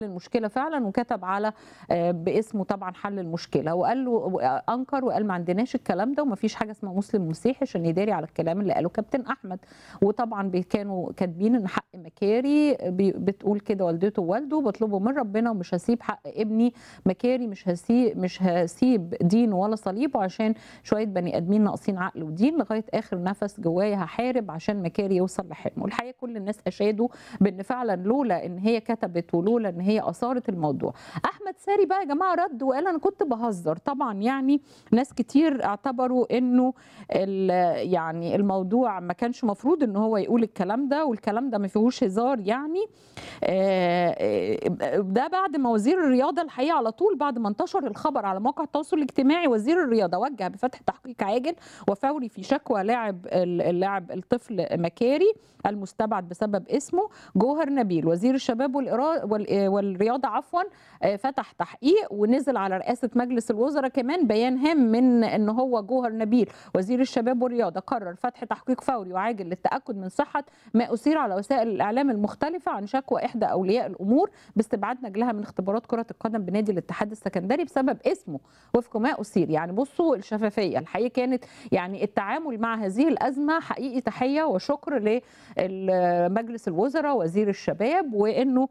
المشكله فعلا وكتب على آه، باسمه طبعا حل المشكله وقال له انكر وقال ما عندناش الكلام ده وما فيش حاجه اسمها مسلم مسيحي عشان يداري على الكلام اللي قاله كابتن احمد وطبعا بي- كانوا كاتبين ان حق مكاري بي- بتقول كده والدته ووالده بطلبه من ربنا ومش هسيب حق ابني مكاري مش هسيب مش هسيب دينه ولا صليبه عشان شويه بني ادمين ناقصين عقل ودين لغايه اخر نفس جوايا هحارب عشان مكاري يوصل لحلمه الحقيقه كل الناس اشادوا بان فعلا لولا ان هي كتبت ولولا ان هي اثارت الموضوع احمد ساري بقى يا جماعه رد وقال انا كنت بهزر طبعا يعني ناس كتير اعتبروا انه ال- يعني الموضوع ما كانش مفروض ان هو يقول الكلام ده والكلام ده ما فيهوش هزار يعني آه، آه، ده بعد ما وزير الرياضه الحقيقه على طول بعد ما انتشر الخبر على مواقع التواصل الاجتماعي وزير الرياضه وجه بفتح تحقيق عاجل وفوري في شكوى لاعب اللاعب الطفل مكاري المستبعد بسبب اسمه جوهر نبيل وزير الشباب والإرا- وال- والرياضه عفوا آه، فتح تحقيق ونزل على رئاسه مجلس الوزراء كمان بيان هام من ان هو جوهر نبيل وزير الشباب والرياضه قرر فتح تحقيق فوري وعاجل للتاكد من صحه ما اثير على وسائل الاعلام المختلفه عن شكوى احدى اولياء الامور باستبعاد نجلها من اختبارات كره القدم بنادي الاتحاد السكندري بسبب اسمه وفق ما اثير يعني بصوا الشفافيه الحقيقه كانت يعني التعامل مع هذه الازمه حقيقي تحيه وشكر لمجلس الوزراء وزير الشباب وانه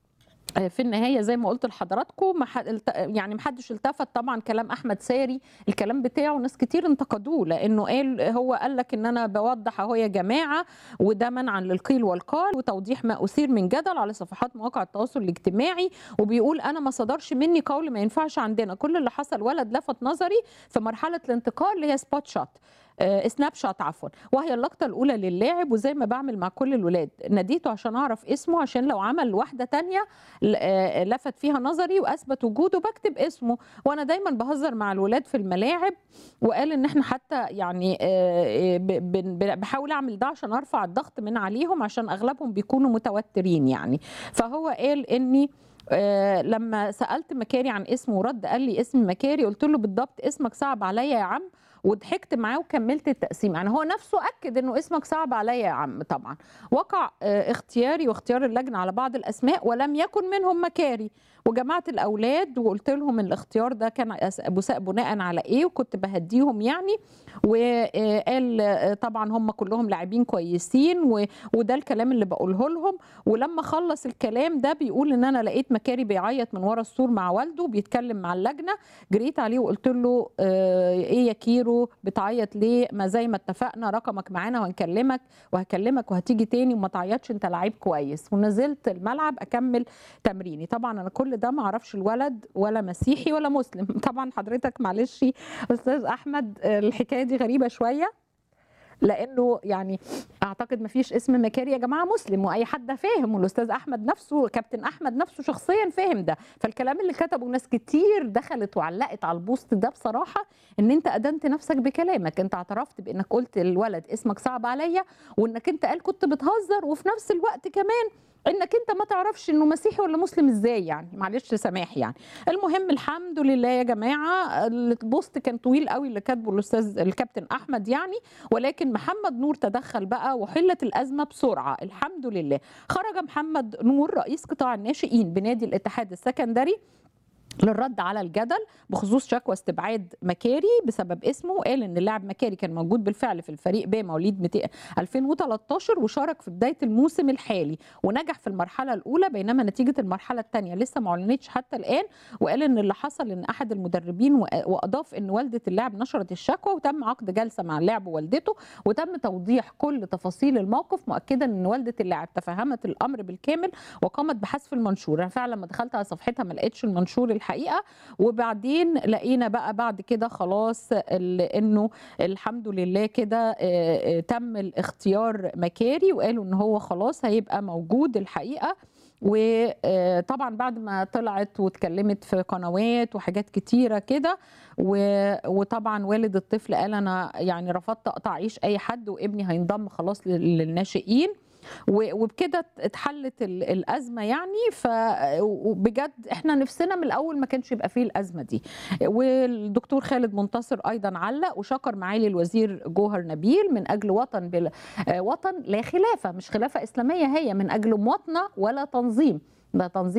في النهايه زي ما قلت لحضراتكم ما حد- الت- يعني محدش التفت طبعا كلام احمد ساري الكلام بتاعه ناس كتير انتقدوه لانه قال هو قال لك ان انا بوضح اهو يا جماعه وده منعا للقيل والقال وتوضيح ما اثير من جدل على صفحات مواقع التواصل الاجتماعي وبيقول انا ما صدرش مني قول ما ينفعش عندنا كل اللي حصل ولد لفت نظري في مرحله الانتقال اللي هي سبوت شوت آه، سناب شوت عفوا وهي اللقطه الاولى للاعب وزي ما بعمل مع كل الولاد ناديته عشان اعرف اسمه عشان لو عمل واحده تانية ل- آه، لفت فيها نظري واثبت وجوده بكتب اسمه وانا دايما بهزر مع الولاد في الملاعب وقال ان احنا حتى يعني آه، ب- بن- ب- بحاول اعمل ده عشان ارفع الضغط من عليهم عشان اغلبهم بيكونوا متوترين يعني فهو قال اني آه، لما سالت مكاري عن اسمه ورد قال لي اسم مكاري قلت له بالضبط اسمك صعب عليا يا عم وضحكت معاه وكملت التقسيم يعني هو نفسه اكد انه اسمك صعب عليا يا عم طبعا وقع آه، اختياري واختيار اللجنه على بعض الاسماء ولم يكن منهم مكاري وجمعت الاولاد وقلت لهم ان الاختيار ده كان أس- بس- بناء على ايه وكنت بهديهم يعني وقال آه، طبعا هم كلهم لاعبين كويسين و- وده الكلام اللي بقوله لهم ولما خلص الكلام ده بيقول ان انا لقيت مكاري بيعيط من ورا السور مع والده بيتكلم مع اللجنه جريت عليه وقلت له آه، ايه يا كيرو بتعيط ليه ما زي ما اتفقنا رقمك معانا وهنكلمك وهكلمك وهتيجي تاني وما تعيطش انت لعيب كويس ونزلت الملعب اكمل تمريني طبعا انا كل ده ما اعرفش الولد ولا مسيحي ولا مسلم طبعا حضرتك معلش استاذ احمد آه، الحكايه دي غريبه شويه لانه يعني اعتقد ما فيش اسم مكاري يا جماعه مسلم واي حد فاهم والاستاذ احمد نفسه كابتن احمد نفسه شخصيا فاهم ده فالكلام اللي كتبه ناس كتير دخلت وعلقت على البوست ده بصراحه ان انت ادنت نفسك بكلامك انت اعترفت بانك قلت للولد اسمك صعب عليا وانك انت قال كنت بتهزر وفي نفس الوقت كمان انك انت ما تعرفش انه مسيحي ولا مسلم ازاي يعني معلش سماح يعني المهم الحمد لله يا جماعه البوست كان طويل قوي اللي كاتبه الاستاذ الكابتن احمد يعني ولكن محمد نور تدخل بقى وحلت الازمه بسرعه الحمد لله خرج محمد نور رئيس قطاع الناشئين بنادي الاتحاد السكندري للرد على الجدل بخصوص شكوى استبعاد مكاري بسبب اسمه وقال ان اللاعب مكاري كان موجود بالفعل في الفريق ب مواليد 200 2013 وشارك في بدايه الموسم الحالي ونجح في المرحله الاولى بينما نتيجه المرحله الثانيه لسه ما اعلنتش حتى الان وقال ان اللي حصل ان احد المدربين و- واضاف ان والده اللاعب نشرت الشكوى وتم عقد جلسه مع اللاعب ووالدته وتم توضيح كل تفاصيل الموقف مؤكدا ان والده اللاعب تفهمت الامر بالكامل وقامت بحذف المنشور انا فعلا لما دخلت على صفحتها ما لقيتش المنشور الحقيقه وبعدين لقينا بقى بعد كده خلاص ال- انه الحمد لله كده آه، آه، تم الاختيار مكاري وقالوا ان هو خلاص هيبقى موجود الحقيقه وطبعا بعد ما طلعت واتكلمت في قنوات وحاجات كتيره كده و- وطبعا والد الطفل قال انا يعني رفضت اقطع عيش اي حد وابني هينضم خلاص لل- للناشئين و- وبكده اتحلت ال- الازمه يعني فبجد احنا نفسنا من الاول ما كانش يبقى فيه الازمه دي والدكتور خالد منتصر ايضا علق وشكر معالي الوزير جوهر نبيل من اجل وطن بلا آه، وطن لا خلافه مش خلافه اسلاميه هي من اجل مواطنه ولا تنظيم ده تنظيم